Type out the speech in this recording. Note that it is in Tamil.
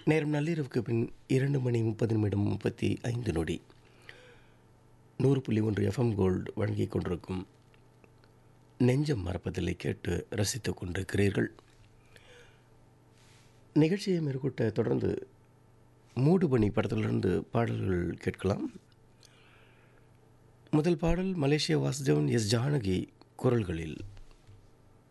நேரம் நள்ளிரவுக்கு பின் இரண்டு மணி முப்பது நிமிடம் முப்பத்தி ஐந்து நொடி நூறு புள்ளி ஒன்று எஃப்எம் கோல்டு வழங்கிக் கொண்டிருக்கும் நெஞ்சம் மறப்பதில்லை கேட்டு ரசித்துக் கொண்டிருக்கிறீர்கள் நிகழ்ச்சியை மேற்கொட்ட தொடர்ந்து மூடுபனி படத்திலிருந்து பாடல்கள் கேட்கலாம் முதல் பாடல் மலேசிய வாசுதேவன் எஸ் ஜானகி குரல்களில்